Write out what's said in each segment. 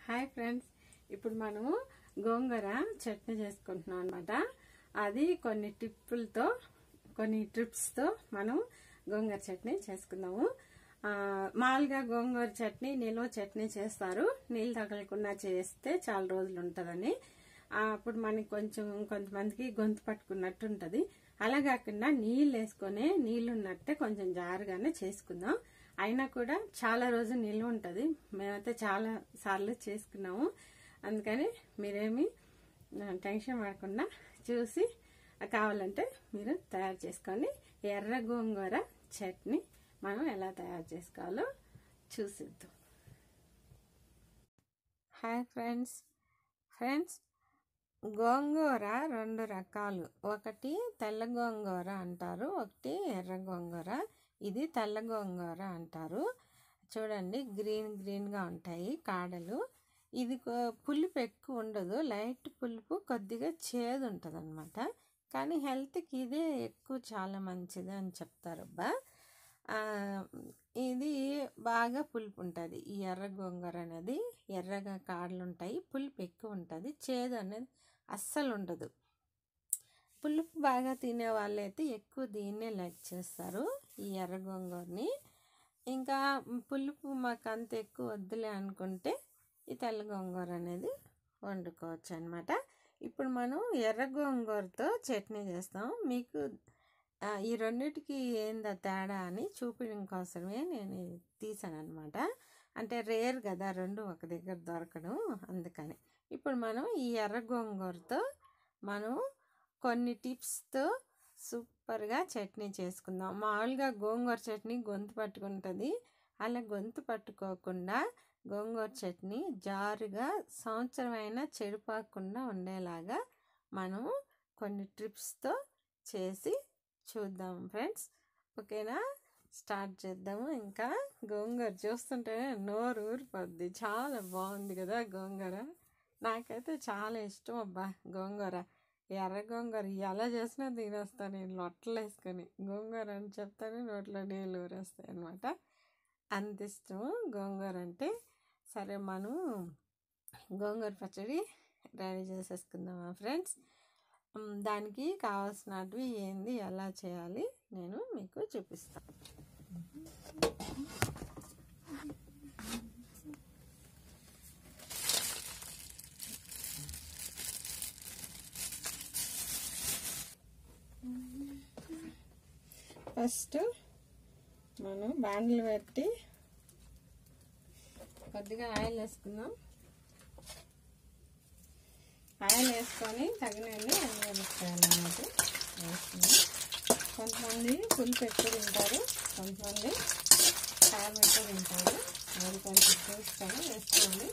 Hi friends ఇప్పుడు మనము గోంగూర చట్నీ చేసుకుంటున్నాం అనమాట అది కొన్ని టిప్పులతో కొన్ని ట్రిప్స్తో మనం గోంగూర చట్నీ చేసుకుందాము ఆ, మామూలుగా గోంగూర చట్నీ నిల్వ చట్నీ చేస్తారు నీళ్ళు తగలకుండా చేస్తే చాలా రోజులు ఉంటుందని ఆ, అప్పుడు మనకి కొంచెం కొంతమందికి గొంతు పట్టుకున్నట్టు ఉంటుంది అలా కాకుండా నీళ్ళు వేసుకొని నీళ్ళు ఉన్నట్టే కొంచెం జారుగానే చేసుకుందాం అయినా కూడా చాలా రోజులు నిల్వ ఉంటుంది మేమైతే చాలా సార్లు చేసుకున్నాము అందుకని మీరేమి ఆ, టెన్షన్ పడకుండా చూసి కావాలంటే మీరు తయారు చేసుకోండి ఎర్ర గోంగూర చట్నీ మనం ఎలా తయారు చేసుకోవాలో చూసిద్దాం హాయ్ ఫ్రెండ్స్ ఫ్రెండ్స్ గోంగూర రెండు రకాలు ఒకటి తెల్ల గోంగూర అంటారు ఒకటి ఎర్ర గోంగూర ఇది తెల్ల గోంగూర అంటారు చూడండి గ్రీన్ గ్రీన్గా ఉంటాయి కాడలు ఇది కొ- పులుపు ఎక్కువ ఉండదు లైట్ పులుపు కొద్దిగా చేదు ఉంటుంది అనమాట కానీ హెల్త్కి ఇదే ఎక్కువ చాలా మంచిది అని చెప్తారు అబ్బా ఆ, ఇది బాగా పులుపు ఉంటుంది ఈ ఎర్ర గోంగూర అనేది ఎర్రగా కాడలు ఉంటాయి పులుపు ఎక్కువ ఉంటుంది చేదు అనేది అస్సలు ఉండదు పులుపు బాగా తినే వాళ్ళైతే ఎక్కువ దీన్నే లైక్ చేస్తారు ఈ ఎర్ర గోంగూరని ఇంకా పులుపు మాకు అంత ఎక్కువ వద్దులే అనుకుంటే ఈ తెల్ల గోంగూర అనేది వండుకోవచ్చు అనమాట ఇప్పుడు మనం ఎర్ర గోంగూరతో చట్నీ చేస్తాం మీకు ఆ, ఈ రెండిటికి ఏందా తేడా అని చూపించడం కోసమే నేను తీసాను అనమాట అంటే రేర్ కదా రెండు ఒక దగ్గర దొరకడం అందుకని ఇప్పుడు మనం ఈ ఎర్ర గోంగూరతో మనం కొన్ని టిప్స్తో సూపర్గా చట్నీ చేసుకుందాం మామూలుగా గోంగూర చట్నీ గొంతు పట్టుకుంటుంది అలా గొంతు పట్టుకోకుండా గోంగూర చట్నీ జారుగా సంవత్సరం అయినా చెడిపోకుండా ఉండేలాగా మనము కొన్ని ట్రిప్స్తో చేసి చూద్దాం ఫ్రెండ్స్ ఓకేనా స్టార్ట్ చేద్దాము ఇంకా గోంగూర చూస్తుంటేనే నోరు ఊరిపోద్ది చాలా బాగుంది కదా గోంగూర నాకైతే చాలా ఇష్టం అబ్బా గోంగూర ఎర్ర గోంగూర ఎలా చేసినా తినేస్తాను నేను లొట్టలు వేసుకొని గోంగూర అని చెప్తాను నోట్లో నీళ్ళు ఊరేస్తాయి అనమాట అంత ఇష్టం గోంగూర అంటే సరే మనం గోంగూర పచ్చడి రెడీ చేసేసుకుందామా ఫ్రెండ్స్ మ్, దానికి కావాల్సినవి ఏంది ఎలా చేయాలి నేను మీకు చూపిస్తాను ఫస్ట్ మనం బాండ్లు పెట్టి కొద్దిగా ఆయిల్ వేసుకుందాం ఆయిల్ వేసుకొని తగినన్ని వేసుకోవాలన్నమాట వేసుకుందాం కొంతమంది పులుపు ఎక్కువ తింటారు కొంతమంది కారం ఎక్కువ తింటారు అది కొంచెం చూసుకొని వేసుకోండి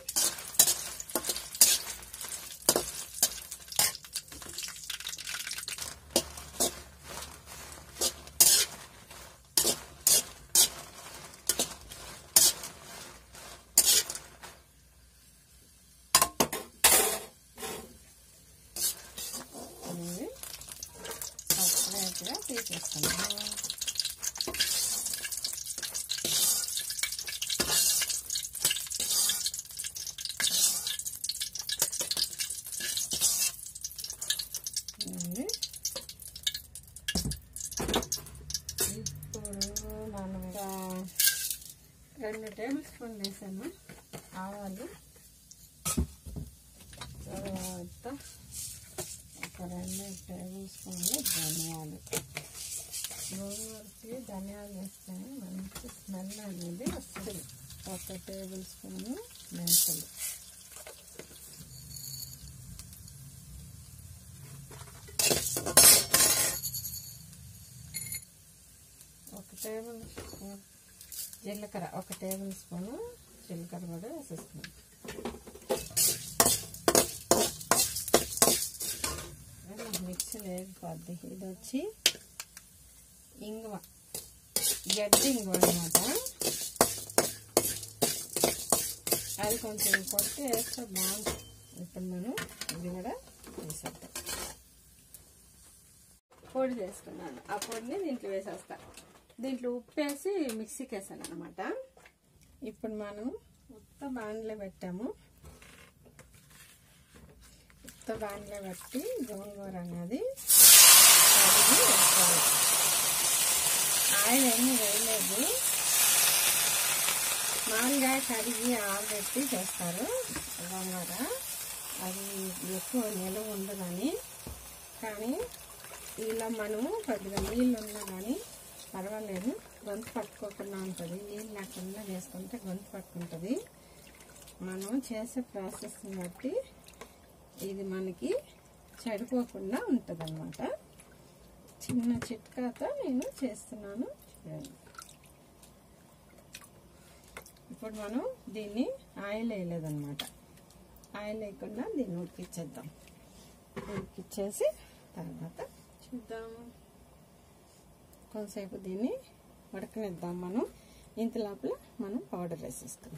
అనేది సపరేట్గా తీసేస్తున్నాను ఇది. ఇప్పుడు మనం ఒక రెండు టేబుల్ స్పూన్ వేసాను ఆవాలు తర్వాత ఒక రెండు టేబుల్ స్పూన్లు ధనియాలు గోంగూరకి ధనియాలు వేస్తే మంచి స్మెల్ అనేది వస్తుంది ఒక టేబుల్ స్పూను మెంతులు ఒక టేబుల్ స్పూన్ జీలకర్ర ఒక టేబుల్ స్పూను జీలకర్ర కూడా వేసేస్తున్నాం మిక్సీ లేకపోద్ది ఇది వచ్చి ఇంగువ గడ్డి ఇంగువ అనమాట అది కొంచెం కొట్టి వేస్తే బాగుంటుంది ఇప్పుడు మనం ఇది కూడా వేసేద్దాం పొడి చేసుకున్నాను ఆ పొడిని దీంట్లో వేసేస్తా దీంట్లో ఉప్పు వేసి మిక్సీకి వేసాను అనమాట ఇప్పుడు మనం మొత్తం బాండ్లో పెట్టాము కొత్త బాండ్లో బట్టి గోంగూర అనేది కడిగి వేసుకోవాలి ఆయిల్ ఏమీ వేయలేదు మామూలుగా కడిగి ఆరబెట్టి చేస్తారు గోంగూర అది ఎక్కువ నిలవ ఉండదని కానీ ఇలా మనము కొద్దిగా నీళ్ళు ఉన్నా కానీ పర్వాలేదు గొంతు పట్టుకోకుండా ఉంటుంది నీళ్ళు లేకుండా చేసుకుంటే గొంతు పట్టుకుంటుంది మనం చేసే ప్రాసెస్ని బట్టి ఇది మనకి చెడిపోకుండా ఉంటుంది అన్నమాట చిన్న చిట్కాతో నేను చేస్తున్నాను చూడండి ఇప్పుడు మనం దీన్ని ఆయిల్ వేయలేదన్నమాట ఆయిల్ వేయకుండా దీన్ని ఉడికిచ్చేద్దాం ఉడికిచ్చేసి తర్వాత చూద్దాము కొంతసేపు దీన్ని ఉడకనిద్దాం మనం ఇంత లోపల మనం పౌడర్ వేసేసుకుందాం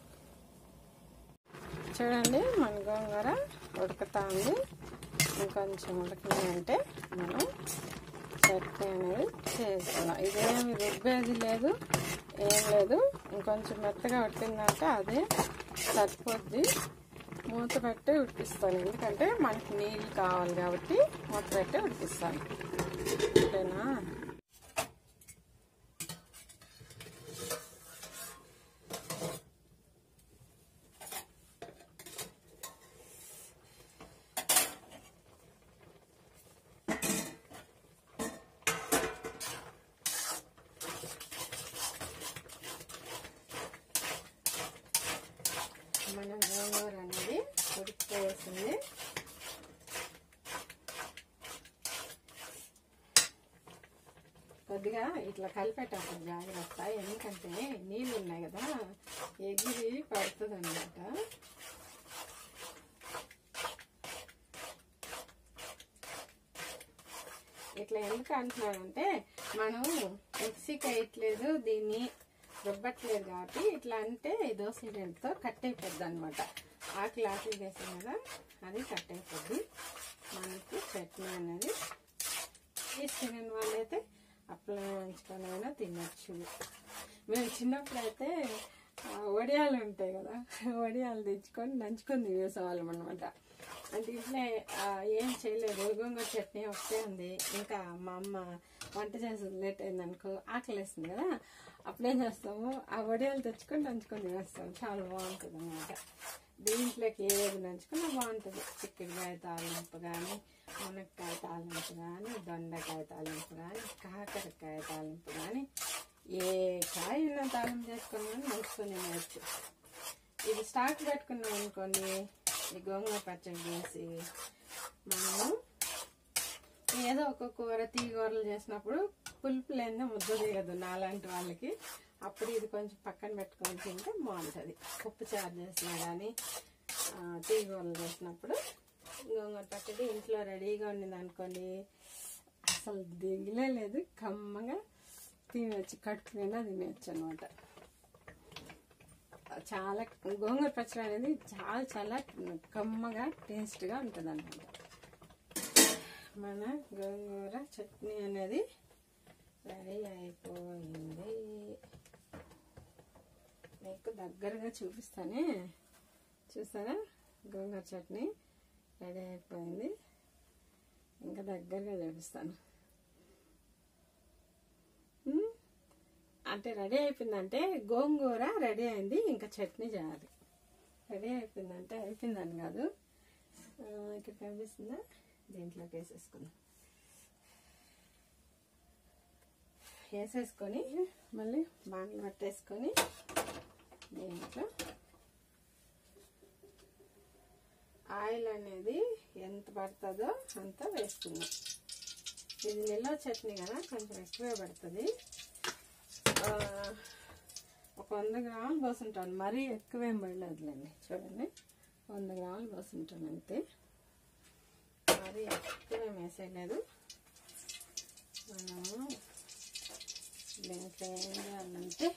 చూడండి మన గోంగూర ఉడుకుతా ఉంది ఇంకొంచెం ఉడకని అంటే మనం చట్నీ అనేది చేసుకున్నాం ఇదేమి రుబ్బేది లేదు ఏం లేదు ఇంకొంచెం మెత్తగా ఉడికిందంటే అదే సరిపోద్ది మూత పెట్టి ఉడికిస్తాను ఎందుకంటే మనకి నీళ్ళు కావాలి కాబట్టి మూత పెట్టి ఉడికిస్తాను ఓకేనా మన గోంగూర అనేది ఉడికిపోయేసింది కొద్దిగా ఇట్లా కలిపేటప్పుడు జాగ్రత్త ఎందుకంటే నీళ్ళు ఉన్నాయి కదా ఎగిరి పడుతుంది అనమాట ఇట్లా ఎందుకు అంటున్నానంటే మనం మిక్సీకి వేయట్లేదు దీన్ని రుబ్బట్లేదు కాబట్టి ఇట్లా అంటే దోశ తో కట్ అయిపోద్ది అనమాట ఆకులు ఆకులు వేసాం కదా అది కట్ అయిపోద్ది మనకి చట్నీ అనేది తినని వాళ్ళైతే అప్పలం వేయించుకొని అయినా తినచ్చు మేము చిన్నప్పుడు అయితే ఆ, వడియాలు ఉంటాయి కదా వడియాలు తెచ్చుకొని నంచుకొని తినేసేవాళ్ళం అనమాట అంటే ఇట్లే ఆ, ఏం చేయలేదు గోంగూర చట్నీ ఒకటే ఉంది ఇంకా మా అమ్మ వంట చేసి లేట్ అయింది అనుకో ఆకలి వేస్తుంది కదా అప్పుడేం చేస్తాము ఆ వడియాలు తెచ్చుకొని నంచుకొని తినేస్తాం చాలా బాగుంటుంది అనమాట దీంట్లోకి ఏది నంచుకున్నా బాగుంటుంది చిక్కుడుకాయ తాలింపు కానీ మునక్కాయ తాలింపు కానీ దొండకాయ తాలింపు కానీ కాకరకాయ తాలింపు కానీ ఏ కాయ అయినా తాలింపు చేసుకొని కానీ నంచుకొని తినవచ్చు ఇది స్టాక్ పెట్టుకున్నాం అనుకోండి ఈ గోంగూర పచ్చడి చేసి మనము ఏదో ఒక కూర తీగూరలు చేసినప్పుడు పులుపు లేని ముద్ద దిగదు నాలాంటి వాళ్ళకి అప్పుడు ఇది కొంచెం పక్కన పెట్టుకొని తింటే బాగుంటుంది పప్పు చారు చేసినా కానీ తీగూరలు చేసినప్పుడు గోంగూర పచ్చడి ఇంట్లో రెడీగా ఉండింది అనుకోండి అసలు దిగిలే లేదు కమ్మగా తినవచ్చు కడుపు నిండా తినవచ్చు అనమాట చాలా గోంగూర పచ్చడి అనేది చాలా చాలా కమ్మగా టేస్ట్గా ఉంటుంది అనమాట మన గోంగూర చట్నీ అనేది రెడీ అయిపోయింది మీకు దగ్గరగా చూపిస్తానే చూసారా గోంగూర చట్నీ రెడీ అయిపోయింది ఇంకా దగ్గరగా చూపిస్తాను ఉమ్, అంటే రెడీ అయిపోయిందంటే గోంగూర రెడీ అయింది ఇంకా చట్నీ చేయాలి రెడీ అయిపోయిందంటే అయిపోయిందని కాదు ఆ, ఇక్కడ కనిపిస్తుందా దీంట్లోకి వేసేసుకుందాం వేసేసుకొని మళ్ళీ బాండ్లు పట్టేసుకొని దీంట్లో ఆయిల్ అనేది ఎంత పడుతుందో అంత వేసుకుందాం ఇది నిల్వ చట్నీ కదా కొంచెం ఎక్కువే పడుతుంది ఆ, ఒక వంద గ్రాములు పోసుంటాను మరీ ఎక్కువేం పడలేదులేండి చూడండి వంద గ్రాములు పోసుంటాను అంతే మరీ ఎక్కువేం వేసేయలేదు మనము దీంట్లో ఏం చేయాలంటే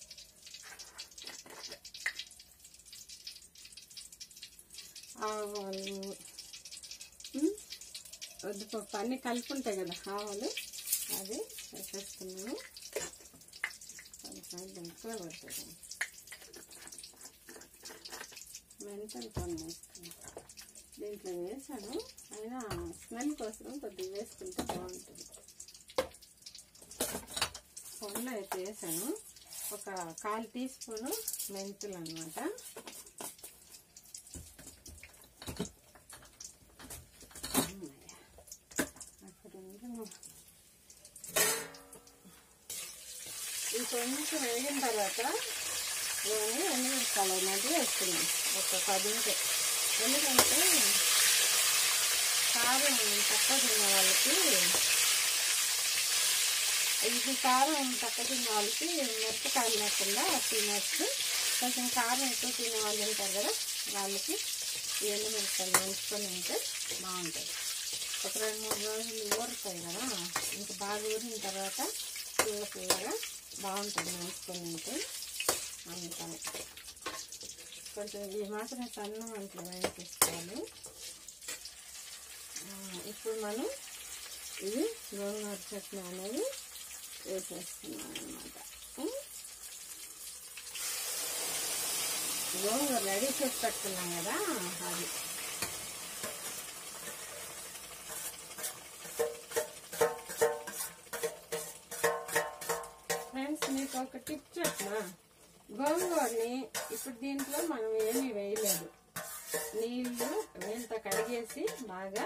ఆవాలు ఉమ్, ఉద్దిపప్పు అన్నీ కలిపి ఉంటాయి కదా ఆవాలు అది వేసేస్తున్నాను కొంచెం ఎక్కువ పడుతుంది మెంతులు కొన్ని వేసుకున్నాం దీంట్లో వేసాను అయినా స్మెల్ కోసం కొద్దిగా వేసుకుంటే బాగుంటుంది పొడిలో అయితే వేసాను ఒక కాల్ టీ స్పూను మెంతులు అనమాట అక్కడ ఉంది. ఈ కొంచెం వేగిన తర్వాత నేను ఎండుమిరపకాయలు అనేది వేస్తున్నాను ఒక పది ఉంటే ఎందుకంటే కారం తక్కువ తిన్న వాళ్ళకి ఇది కారం తక్కువ తిన్న వాళ్ళకి మిరపకాయలు లేకుండా తినచ్చు కొంచెం కారం ఎక్కువ తినే వాళ్ళు ఉంటారు కదా వాళ్ళకి ఈ ఎండు మిరపకాయలు నంచుకొని ఉంటే బాగుంటుంది ఒక రెండు మూడు రోజులు ఊరుతాయి కదా ఇంకా బాగా ఊరిన తర్వాత పుల్ల పుల్లగా బాగుంటుంది నంచుకొని ఉంటే అందుకని కొంచెం ఈ మాత్రం సన్న మంటలు వేయించుకోవాలి ఆ, ఇప్పుడు మనం ఇది గోంగూర చట్నీ అనేది వేసేస్తున్నాం అనమాట గోంగూర రెడీ చేసి పెట్టుకున్నాం కదా అది ఫ్రెండ్స్ మీకు ఒక టిప్ చెప్పనా గోంగూరని ఇప్పుడు దీంట్లో మనం ఏమీ వేయలేదు నీళ్ళు నీళ్ళతో కడిగేసి బాగా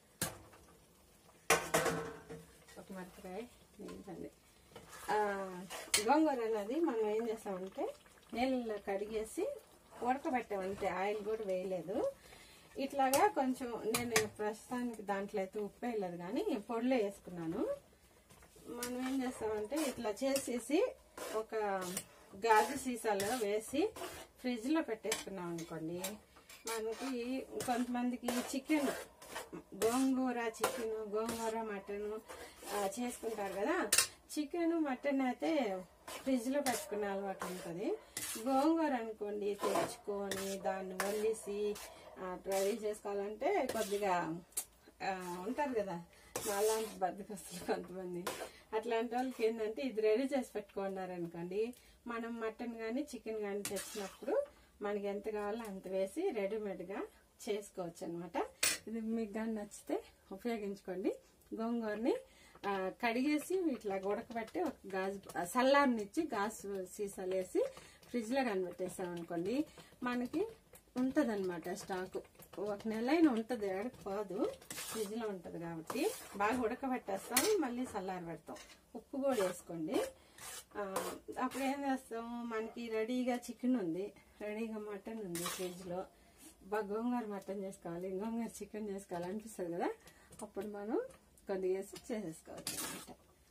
ఒక మిరపకాయ నీళ్ళండి గోంగూర అనేది మనం ఏం చేస్తామంటే నీళ్ళలో కడిగేసి ఉడకబెట్టామంటే ఆయిల్ కూడా వేయలేదు ఇట్లాగా కొంచెం నేను ప్రస్తుతానికి దాంట్లో అయితే ఉప్పు వేయలేదు కానీ పొడిలో వేసుకున్నాను మనం ఏం చేస్తామంటే ఇట్లా చేసేసి ఒక గాజు సీసాలో వేసి ఫ్రిడ్జ్లో పెట్టేసుకున్నాం అనుకోండి మనకి కొంతమందికి chicken gongura chicken gongura mutton చేసుకుంటారు కదా చికెన్ మటన్ అయితే ఫ్రిడ్జ్లో పెట్టుకునే అలవాటు ఉంటుంది గోంగూర అనుకోండి తెచ్చుకొని దాన్ని వల్లేసి రెడీ చేసుకోవాలంటే కొద్దిగా ఆ, ఉంటారు కదా నాలాంటి బద్దకస్తులు కొంతమంది అట్లాంటి వాళ్ళకి ఏంటంటే ఇది రెడీ చేసి పెట్టుకున్నారనుకోండి మనం మటన్ కానీ చికెన్ కానీ తెచ్చినప్పుడు మనకి ఎంత కావాలో అంత వేసి రెడీమేడ్గా చేసుకోవచ్చు అనమాట ఇది మీకు కానీ నచ్చితే ఉపయోగించుకోండి గోంగూరని ఆ, కడిగేసి ఇట్లా ఉడకబెట్టి ఒక గాజు సల్లార్నిచ్చి గాజు సీసాలు వేసి ఫ్రిడ్జ్లో కనిపెట్టేసాం అనుకోండి మనకి ఉంటుందన్నమాట స్టాకు ఒక నెల అయినా ఉంటుంది ఎక్కడికి పోదు ఫ్రిడ్జ్లో ఉంటుంది కాబట్టి బాగా ఉడకబెట్టేస్తాం మళ్ళీ చల్లారి పెడతాం ఉప్పు కూడా వేసుకోండి ఆ, అప్పుడు ఏం చేస్తాం మనకి రెడీగా చికెన్ ఉంది రెడీగా మటన్ ఉంది ఫ్రిడ్జ్లో బాగా గోంగూర మటన్ చేసుకోవాలి గోంగూర చికెన్ చేసుకోవాలి అనిపిస్తుంది కదా అప్పుడు మనం కొద్దిగా వేసి చేసేసుకోవచ్చు అనమాట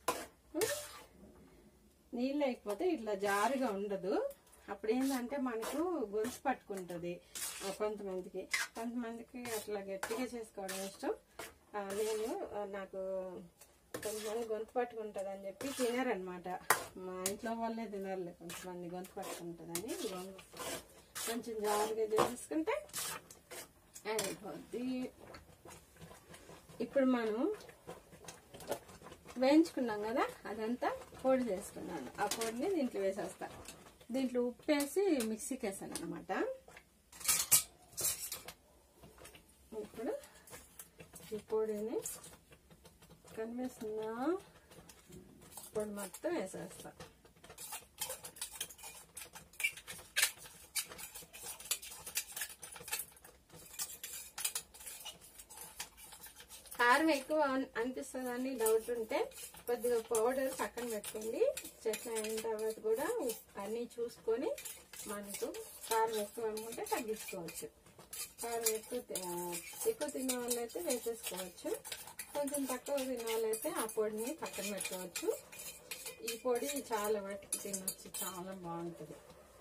నీళ్ళు లేకపోతే ఇట్లా జారుగా ఉండదు అప్పుడు ఏంటంటే మనకు గొలుసు పట్టుకుంటుంది ఆ, కొంతమందికి కొంతమందికి అట్లా గట్టిగా చేసుకోవడం ఇష్టం ఆ, నేను ఆ, నాకు కొంతమంది గొంతు పట్టుకుంటుంది అని చెప్పి తినారనమాట మా ఇంట్లో వాళ్ళే తినరులే కొంతమంది గొంతు పట్టుకుంటుందని గోంగూర కొంచెం జారుగా చేసేసుకుంటే అయిపోద్ది ఇప్పుడు మనం వేయించుకున్నాం కదా అదంతా పొడి చేసుకున్నాను ఆ పొడిని దీంట్లో వేసేస్తా దీంట్లో ఉప్పు వేసి మిక్సీకి వేసాను అనమాట ఇప్పుడు ఈ పొడిని కనిపిస్తుందా పొడి మొత్తం వేసేస్తా కారం ఎక్కువ అన్- అనిపిస్తుందని డౌట్ ఉంటే కొద్దిగా పౌడర్ పక్కన పెట్టుకోండి చట్నీ అయిన తర్వాత కూడా ఉప్- అన్నీ చూసుకొని మనకు కారం ఎక్కువ అనుకుంటే తగ్గించుకోవచ్చు కారం ఎక్కువ తి- ఆ, ఎక్కువ తినే వాళ్ళైతే వేసేసుకోవచ్చు కొంచెం తక్కువ తినే వాళ్ళైతే ఆ పొడిని పక్కన పెట్టుకోవచ్చు ఈ పొడి చాలా వరకు తినొచ్చు చాలా బాగుంటుంది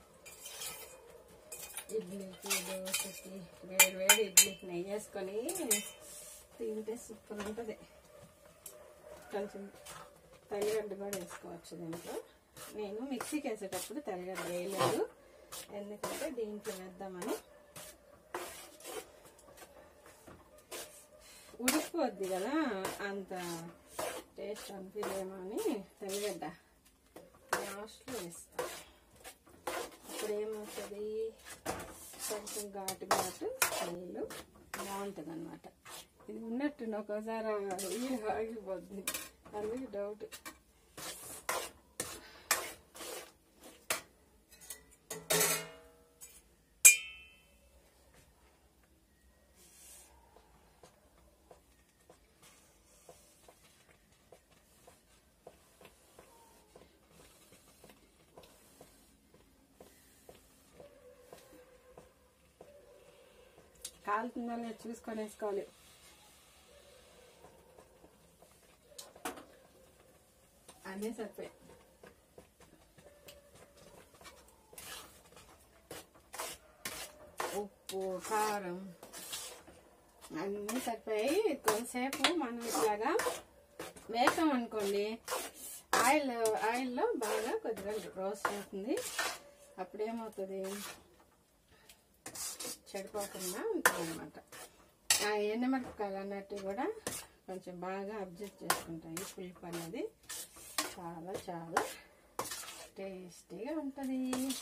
ఇడ్లీకి దోశకి వేడి వేడి ఇడ్లీకి నెయ్యి వేసుకొని తింటే సూపర్ ఉంటుంది కొంచెం తెల్లగడ్డ కూడా వేసుకోవచ్చు దీంట్లో నేను మిక్సీకి వేసేటప్పుడు తెల్లగడ్డ వేయలేదు ఎందుకంటే దీంట్లో వేద్దామని ఉడికిపోద్ది కదా అంత టేస్ట్ అనిపించేమో అని తెల్లగడ్డ లాస్ట్లో వేస్తాను అప్పుడు ఏమవుతుంది కొంచెం ఘాటు ఘాటు నీళ్ళు బాగుంటుంది అనమాట ఇది ఉన్నట్టు ఒక్కోసారి ఈ ఆగిపోతుంది అందుకే డౌట్ కాలుతుందో లేదో చూసుకొని వేసుకోవాలి అన్నీ సరిపోయి ఉప్పు కారం అన్నీ సరిపోయి కొంతసేపు మనం ఇట్లాగా వేసాం అనుకోండి ఆయిల్ ఆయిల్లో బాగా కొద్దిగా రోస్ట్ అవుతుంది అప్పుడు ఏమవుతుంది చెడిపోకుండా ఉంటుంది అనమాట ఆ ఎండమిరపకాయలు అన్నట్టు కూడా కొంచెం బాగా అబ్జర్వ్ చేసుకుంటాయి పులుపు అనేది చాలా చాలా టేస్టీగా ఉంటుంది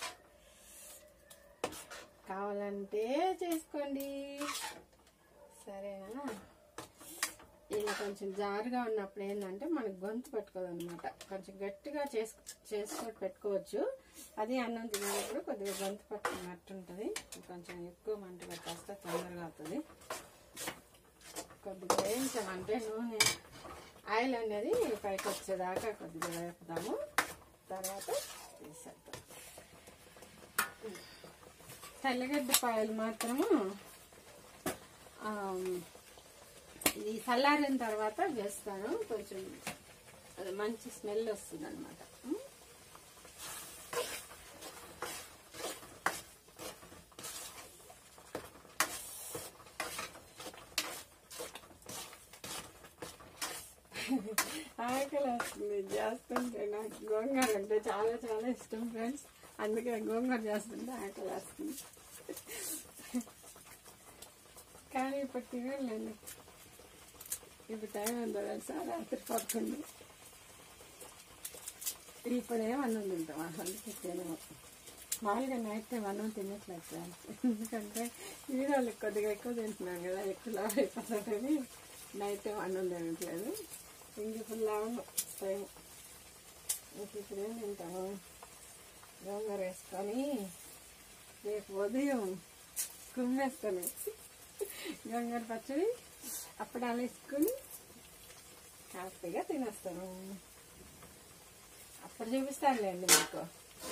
కావాలంటే చేసుకోండి సరేనా ఇలా కొంచెం జారుగా ఉన్నప్పుడు ఏంటంటే మనకు గొంతు పెట్టుకోదన్నమాట కొంచెం గట్టిగా చేసుకు చేసుకొని పెట్టుకోవచ్చు అది అన్నం తినేటప్పుడు కొద్దిగా గొంతు పట్టుకున్నట్టు ఉంటుంది కొంచెం ఎక్కువ మంట పెట్టేస్తే తొందరగా అవుతుంది కొద్దిగా వేయించామంటే నూనె ఆయిల్ అనేది పైకి వచ్చేదాకా కొద్దిగా వేపుదాము తర్వాత తీసేద్దాం తెల్లగడ్డ పాయలు మాత్రము ఆ, ఇది చల్లారిన తర్వాత వేస్తాను కొంచెం అది మంచి స్మెల్ వస్తుంది అనమాట ఆకలి వస్తుంది చేస్తుంటే నాకు గోంగూర అంటే చాలా చాలా ఇష్టం ఫ్రెండ్స్ అందుకే గోంగూర చేస్తుంటే ఆకలి వస్తుంది కానీ ఇప్పుడు తినలేండి ఇప్పుడు టైం ఉందో తెలుసా రాత్రి పడుతుంది ఇప్పుడు ఏమన్నం తింటాం అందుకే తినము మామూలుగా నైట్ టైం అన్నం తినట్లేదు ఫ్రెండ్స్ ఎందుకంటే వీడియోలు కొద్దిగా ఎక్కువ తింటున్నాను కదా ఎక్కువ లావ్ అయిపోతుందని నైట్ టైం అన్నం తినట్లేదు ఇంక ఇప్పుడు లావు టైం ఇంక ఇప్పుడు ఏం తింటాము గోంగూర వేసుకొని రేపు ఉదయం కుమ్మేస్తాను గోంగూర పచ్చడి అప్పడాలు వేసుకొని హ్యాపీగా తినేస్తాను అప్పుడు చూపిస్తానులేండి మీకు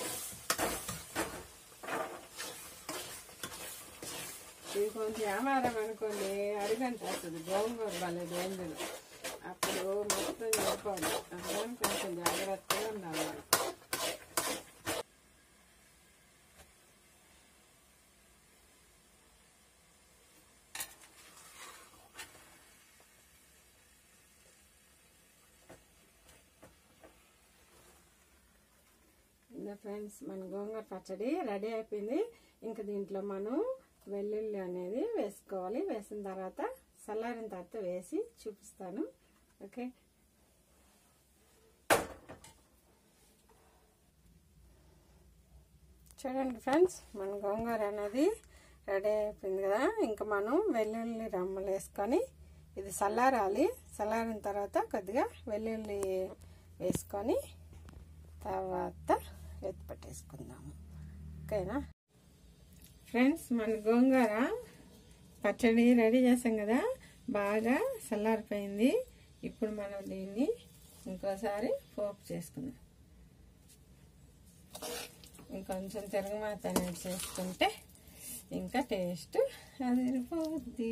ఇది కొంచెం వ్యాపారం అనుకోండి అడిగంట వస్తుంది గోంగూర భలే డేంజర్ అప్పుడు మొత్తం సరిపోదు అందుకని కొంచెం జాగ్రత్తగా ఉండాలి మనం. ఇంకా ఫ్రెండ్స్ మన గోంగూర పచ్చడి రెడీ అయిపోయింది ఇంకా దీంట్లో మనం వెల్లుల్లి అనేది వేసుకోవాలి వేసిన తర్వాత చల్లారిన తర్వాత వేసి చూపిస్తాను ఓకే చూడండి ఫ్రెండ్స్ మన గోంగూర అనేది రెడీ అయిపోయింది కదా ఇంకా మనం వెల్లుల్లి రమ్మలు వేసుకొని ఇది చల్లారాలి చల్లారిన తర్వాత కొద్దిగా వెల్లుల్లి వేసుకొని తర్వాత ఎత్తి పెట్టేసుకుందాము ఓకేనా ఫ్రెండ్స్ మన గోంగూర పచ్చడి రెడీ చేసాం కదా బాగా చల్లారిపోయింది ఇప్పుడు మనం దీన్ని ఇంకోసారి పోపు చేసుకుందాం ఇంకొంచెం తిరగమాత అనేది చేసుకుంటే ఇంకా టేస్ట్ అదిరిపోద్ది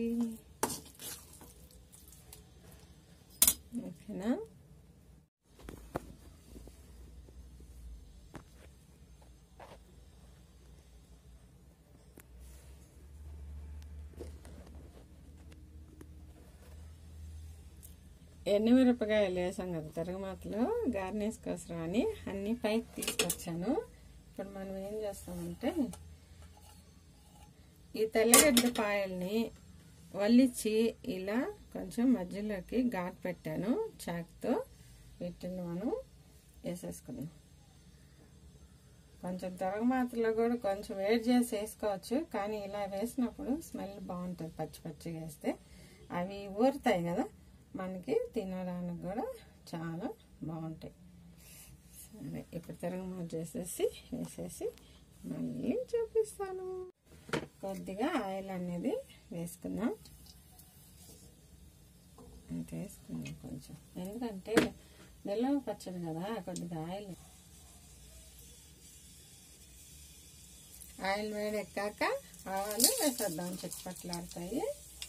ఓకేనా ఎండుమిరపకాయలు వేసాం కదా తిరగమాతలో గార్నిష్ కోసం అని అన్ని పైకి తీసుకొచ్చాను ఇప్పుడు మనం ఏం చేస్తామంటే ఈ తెల్లగడ్డ పాయల్ని వల్లించి ఇలా కొంచెం మధ్యలోకి ఘాట్ పెట్టాను చాక్తో వీటిని మనం వేసేసుకున్నాం కొంచెం తిరగమాతలో కూడా కొంచెం వేడి చేసి వేసుకోవచ్చు కానీ ఇలా వేసినప్పుడు స్మెల్ బాగుంటుంది పచ్చి పచ్చిగా వేస్తే అవి ఊరుతాయి కదా మనకి తినడానికి కూడా చాలా బాగుంటాయి సరే ఇప్పుడు తిరగమాత చేసేసి వేసేసి మళ్ళీ చూపిస్తాను కొద్దిగా ఆయిల్ అనేది వేసుకుందాం అంత వేసుకుందాం కొంచెం ఎందుకంటే నిల్వ పచ్చడి కదా కొద్దిగా ఆయిల్ ఆయిల్ వేడి ఎక్కాక ఆవాలు వేసేద్దాం చిట్పట్లాడతాయి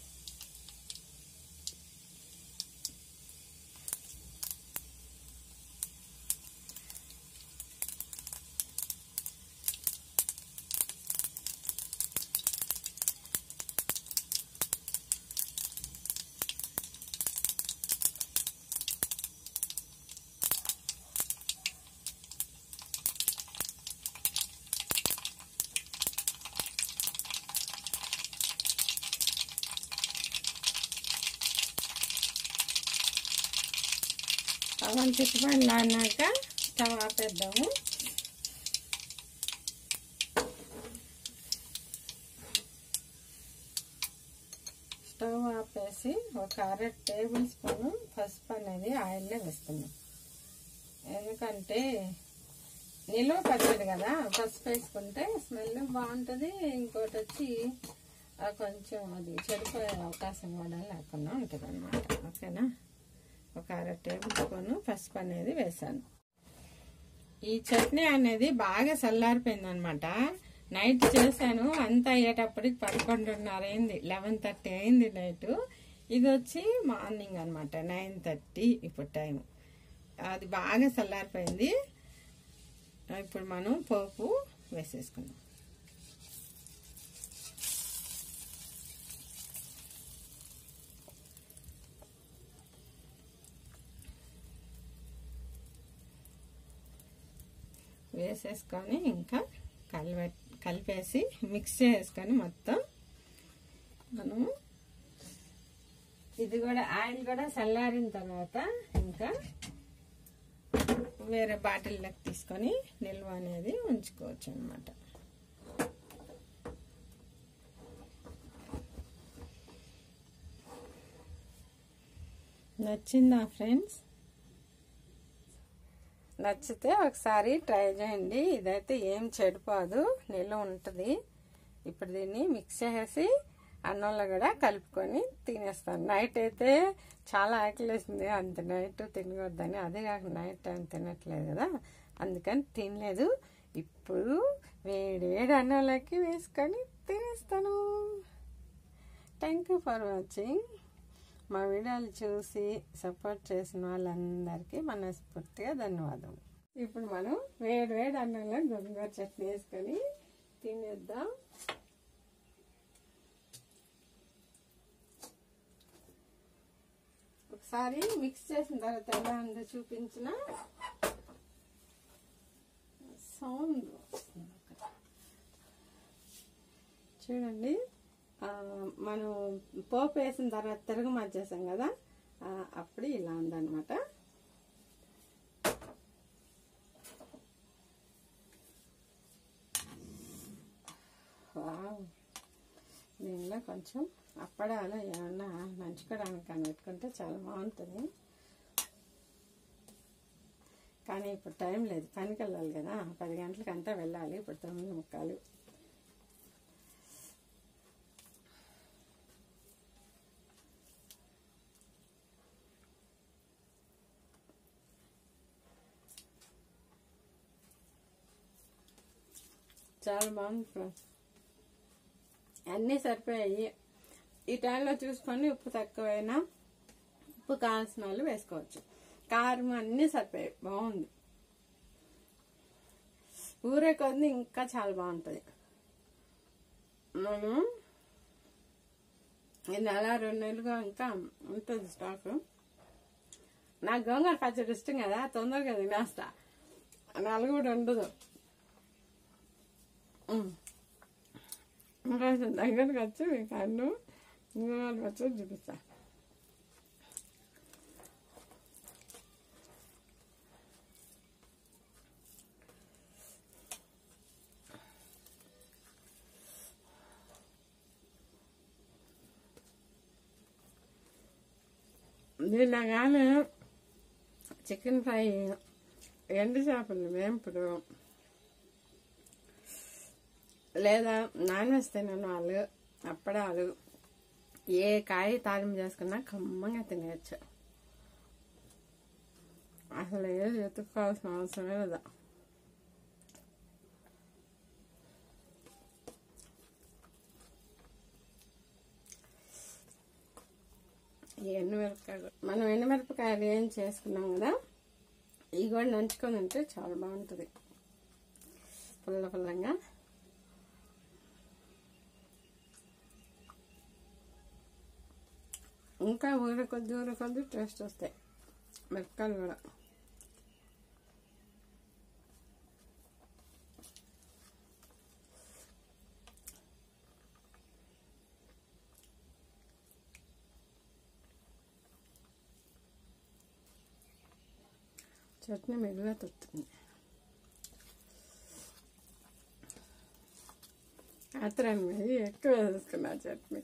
అవన్నీ చిట్టుపండి అన్నాక స్టవ్ ఆపేద్దాము స్టవ్ ఆపేసి ఒక అర టేబుల్ స్పూన్ పసుపు అనేది ఆయిల్లో వేస్తున్నాం ఎందుకంటే నిలువ పచ్చడి కదా పసుపు వేసుకుంటే స్మెల్ బాగుంటుంది ఇంకోటి వచ్చి ఆ కొంచెం అది చెడిపోయే అవకాశం కూడా లేకుండా ఉంటుంది అనమాట ఓకేనా ఒక అర టేబుల్ స్పూన్ పసుపు అనేది వేసాను ఈ చట్నీ అనేది బాగా చల్లారిపోయింది అనమాట నైట్ చేశాను అంతా అయ్యేటప్పటికి పదకొండున్నర అయింది లెవెన్ థర్టీ అయింది నైట్ ఇది వచ్చి మార్నింగ్ అనమాట నైన్ థర్టీ ఇప్పుడు టైం అది బాగా చల్లారిపోయింది ఇప్పుడు మనం పోపు వేసేసుకుందాం వేసేసుకొని ఇంకా కలిపే కలిపేసి మిక్స్ చేసుకొని మొత్తం మనం ఇది కూడా ఆయిల్ కూడా చల్లారిన తర్వాత ఇంకా వేరే బాటిల్లోకి తీసుకొని నిల్వ అనేది ఉంచుకోవచ్చు అనమాట నచ్చిందా ఫ్రెండ్స్ నచ్చితే ఒకసారి ట్రై చేయండి ఇదైతే ఏం చెడిపోదు నిల్వ ఉంటుంది ఇప్పుడు దీన్ని మిక్స్ చేసి అన్నంలో కూడా కలుపుకొని తినేస్తాను నైట్ అయితే చాలా ఆకలేసింది అంత నైట్ తినకూడదని అదే కాక నైట్ టైం తినట్లేదు కదా అందుకని తినలేదు ఇప్పుడు వేడి వేడి అన్నంలోకి వేసుకొని తినేస్తాను థ్యాంక్ యూ ఫర్ వాచింగ్ మా వీడియోలు చూసి సపోర్ట్ చేసిన వాళ్ళందరికీ మనస్ఫూర్తిగా ధన్యవాదాలు ఇప్పుడు మనం వేడి వేడి అన్నంలో గోంగూర చట్నీ వేసుకొని తినేద్దాం ఒకసారి మిక్స్ చేసిన తర్వాత ఎలా ఉందో చూపించిన సౌండ్ చూడండి ఆ, మనం పోపు వేసిన తర్వాత తిరగ మర్చేసాం కదా ఆ, అప్పుడు ఇలా ఉందన్నమాట వావ్. దీనిలో కొంచెం అప్పడాలు ఏమన్నా నంచుకోవడానికి కానీ పెట్టుకుంటే చాలా బాగుంటుంది కానీ ఇప్పుడు టైం లేదు పనికి వెళ్ళాలి కదా పది గంటలకంతా వెళ్ళాలి ఇప్పుడు తొమ్మిది ముక్కాలు చాలా బాగుంది ఫ్రెండ్స్ అన్నీ సరిపోయాయి ఈ టైంలో చూసుకొని ఉప్పు తక్కువైనా ఉప్పు కావాల్సిన వాళ్ళు వేసుకోవచ్చు కారం అన్నీ సరిపోయాయి బాగుంది ఊరే కొద్ది ఇంకా చాలా బాగుంటుంది మనం ఈ నెల రెండు నెలలుగా ఇంకా ఉంటుంది స్టాక్ నాకు గోంగూర పచ్చడి ఇష్టం కదా తొందరగా తినేస్తా నెల కూడా ఉండదు ఉమ్. ఇంకా దగ్గరకు వచ్చి మీకు అన్ను గోంగూర పచ్చడి చూపిస్తా నిన్న కానీ చికెన్ ఫ్రై ఎండు చేపలు వేంపుడు లేదా నాన్ వెజ్ తినని వాళ్ళు అప్పడాలు ఏ కాయ తాలింపు చేసుకున్నా కమ్మంగా తినేయచ్చు అసలు ఏది ఎత్తుక్కోవాల్సిన అవసరమే లేదా ఈ ఎండుమిరపకాయలు మనం ఎండుమిరపకాయలు ఏం చేసుకున్నాం కదా ఇవి కూడా నంచుకొని ఉంటే చాలా బాగుంటుంది పుల్ల పుల్లంగా ఇంకా ఊర కొద్ది ఊర కొద్ది టేస్ట్ వస్తాయి మిరపకాయలు కూడా చట్నీ మెరుగా తొత్తుంది ఆత్రాన్ని మీద ఎక్కువ వేసుకున్నా చట్నీ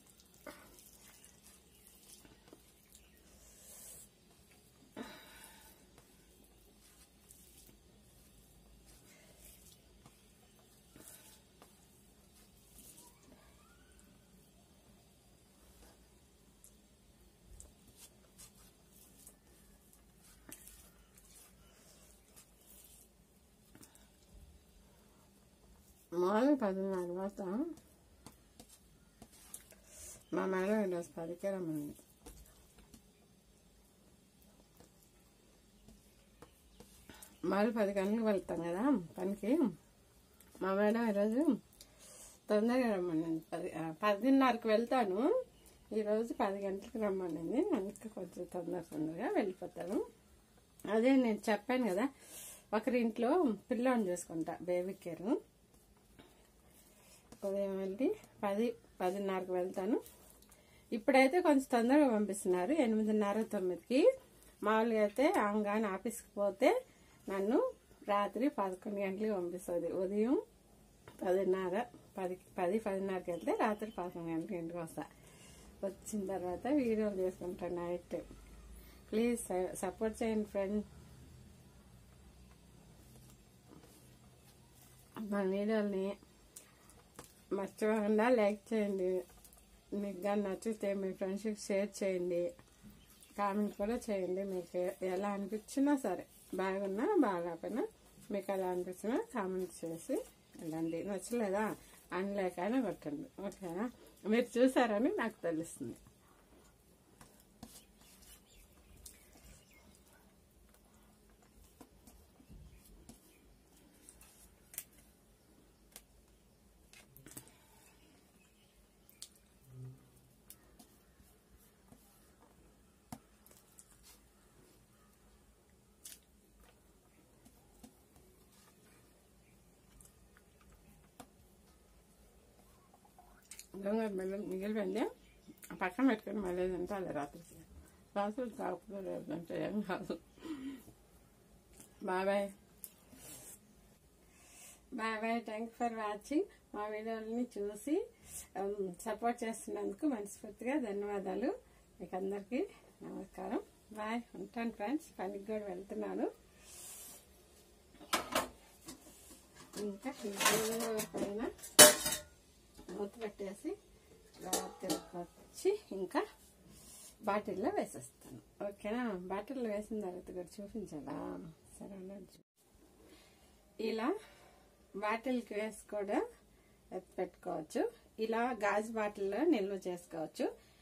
మార్నింగ్ పదిన్నర తర్వాత మా మేడం ఈరోజు పదికే రమ్మంది మళ్ళీ పది గంటలకు వెళ్తాం కదా పనికి మా మేడం ఈరోజు తొందరగా రమ్మనింది పది ఆ, పదిన్నరకు వెళ్తాను ఈరోజు పది గంటలకు రమ్మనింది అందుకే కొంచెం తొందర తొందరగా వెళ్ళిపోతాను అదే నేను చెప్పాను కదా ఒకరింట్లో పిల్లోని చూసుకుంటా బేబీ కేర్ ఉదయం వెళ్ళి పది పదిన్నరకు వెళ్తాను ఇప్పుడైతే కొంచెం తొందరగా పంపిస్తున్నారు ఎనిమిదిన్నర తొమ్మిదికి మామూలుగా అయితే ఆమెగాని ఆఫీస్కి పోతే నన్ను రాత్రి పదకొండు గంటలకి పంపిస్తుంది ఉదయం పదిన్నర పది పది పదిన్నరకి వెళ్తే రాత్రి పదకొండు గంటలకి ఇంటికి వస్తా వచ్చిన తర్వాత వీడియోలు చేసుకుంటాను నైట్ ప్లీజ్ సపోర్ట్ చేయండి ఫ్రెండ్ మా వీడియోని మర్చిపోకుండా లైక్ చేయండి మీకు కానీ నచ్చితే మీ ఫ్రెండ్స్కి షేర్ చేయండి కామెంట్ కూడా చేయండి మీకు ఎలా అనిపించినా సరే బాగున్నా బాగాపోయినా మీకు ఎలా అనిపించినా కామెంట్ చేసి వెళ్ళండి నచ్చలేదా అనలేకైనా కొట్టండి ఓకేనా మీరు చూసారని నాకు తెలుస్తుంది గంగా బెల్లం మిగిలిపోయింది ఆ పక్కన పెట్టుకుని మళ్ళీ తింటాలి రాత్రికి రాత్రి కాకపోతే రేపు తింటే ఏం కాదు bye bye bye bye thank for watching మా వీడియోలని చూసి సపోర్ట్ చేస్తున్నందుకు మనస్ఫూర్తిగా ధన్యవాదాలు మీకు అందరికీ నమస్కారం బాయ్ ఉంటాను ఫ్రెండ్స్ పనికి కూడా వెళ్తున్నాను ఇంకా ఈ పైన మూత పెట్టేసి రాత్రికి వచ్చి ఇంకా బాటిల్లో వేసేస్తాను ఓకేనా బాటిల్లో వేసిన తర్వాత కూడా చూపించాలా సరే ఉండండి. ఇలా బాటిల్కి వేసి కూడా ఎత్తి పెట్టుకోవచ్చు ఇలా గాజు బాటిల్లో నిల్వ చేసుకోవచ్చు